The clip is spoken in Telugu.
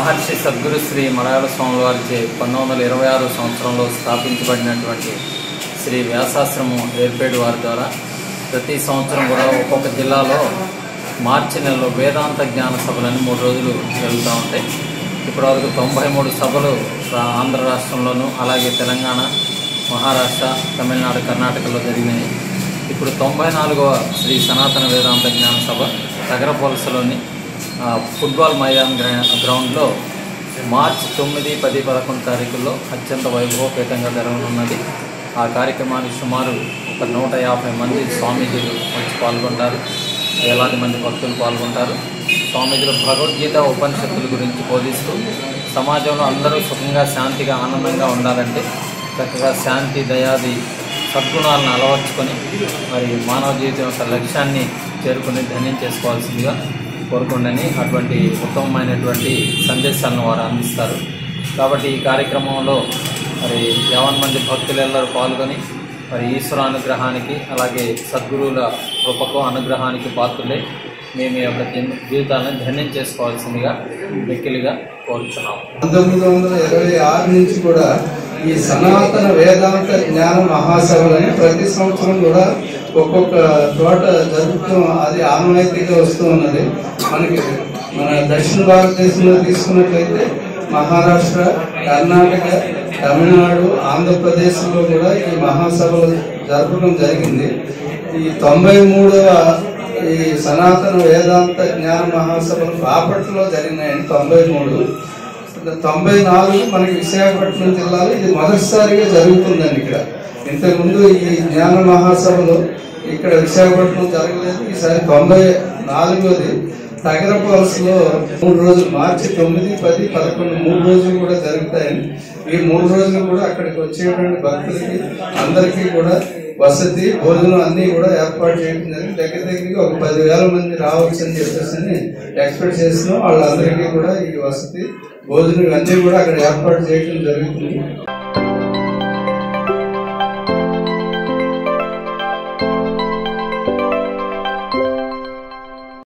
మహర్షి సద్గురు శ్రీ మలయాళ స్వామి వారిచే పంతొమ్మిది వందల ఇరవై ఆరు సంవత్సరంలో స్థాపించబడినటువంటి శ్రీ వ్యాసాశ్రమం ఏర్పేడు వారి ద్వారా ప్రతి సంవత్సరం కూడా ఒక్కొక్క జిల్లాలో మార్చి నెలలో వేదాంత జ్ఞాన సభలని మూడు రోజులు జరుగుతూ ఉంటాయి ఇప్పటివరకు తొంభై మూడు సభలు రా- ఆంధ్ర రాష్ట్రంలోనూ అలాగే తెలంగాణ మహారాష్ట్ర తమిళనాడు కర్ణాటకలో జరిగినాయి ఇప్పుడు తొంభై నాలుగవ శ్రీ సనాతన వేదాంత జ్ఞాన సభ తగరపొలసలోని ఆ, ఫుట్బాల్ మైదాన్ గ్రౌ- గ్రౌండ్లో మార్చి తొమ్మిది పది పదకొండు తారీఖుల్లో అత్యంత వైభవపేతంగా జరగనున్నది ఆ కార్యక్రమానికి సుమారు ఒక నూట యాభై మంది స్వామీజీలు వచ్చి పాల్గొంటారు వేలాది మంది భక్తులు పాల్గొంటారు స్వామీజీలు భగవద్గీత ఉపనిషత్తుల గురించి బోధిస్తూ సమాజంలో అందరూ సుఖంగా శాంతిగా ఆనందంగా ఉండాలంటే చక్కగా శాంతి దయాది సద్గుణాలను అలవర్చుకొని మరి మానవ జీవితం యొక్క లక్ష్యాన్ని చేరుకుని ధన్యం చేసుకోవాల్సిందిగా కోరుకుండని అటువంటి ఉత్తమమైనటువంటి సందేశాలను వారు అందిస్తారు కాబట్టి ఈ కార్యక్రమంలో మరి యావన్ మంది భక్తులెల్లరూ పాల్గొని మరి ఈశ్వర అనుగ్రహానికి అలాగే సద్గురువుల కృపకు అనుగ్రహానికి పాత్రులై మేము ఈ యొక్క జీ- జీవితాలను ధన్యం చేసుకోవాల్సిందిగా మిక్కిలిగా కోరుచున్నాము పంతొమ్మిది వందల ఇరవై ఆరు నుంచి కూడా ఈ సనాతన వేదాంత జ్ఞాన మహాసభలని ప్రతి సంవత్సరం కూడా ఒక్కొక్క చోట జరుగుతూ అది ఆనవాయితీగా వస్తూ ఉన్నది మనకి మన దక్షిణ భారతదేశంలో తీసుకున్నట్లయితే మహారాష్ట్ర కర్ణాటక తమిళనాడు ఆంధ్రప్రదేశ్లో కూడా ఈ మహాసభలు జరపడం జరిగింది ఈ తొంభై మూడవ ఈ సనాతన వేదాంత జ్ఞాన మహాసభలు బాపట్లలో జరిగినాయండి తొంభై మూడు తొంభై నాలుగు మనకి విశాఖపట్నం జిల్లాలో ఇది మొదటిసారిగా జరుగుతుందండి ఇక్కడ ఇంతకుముందు ఈ జ్ఞాన మహాసభలు ఇక్కడ విశాఖపట్నం జరగలేదు ఈసారి తొంభై నాలుగోది తగరపాల్స్లో మూడు రోజులు మార్చి తొమ్మిది పది పదకొండు మూడు రోజులు కూడా జరుగుతాయండి ఈ మూడు రోజులు కూడా అక్కడికి వచ్చేటువంటి భక్తులకి అందరికీ కూడా వసతి భోజనం అన్ని కూడా ఏర్పాటు చేయడం జరిగింది దగ్గర దగ్గరికి ఒక పదివేల మంది రావచ్చు అని చెప్పేసి ఎక్స్పెక్ట్ చేస్తున్నాం వాళ్ళందరికీ కూడా ఈ వసతి భోజనం అన్ని కూడా అక్కడ ఏర్పాటు చేయడం జరుగుతుంది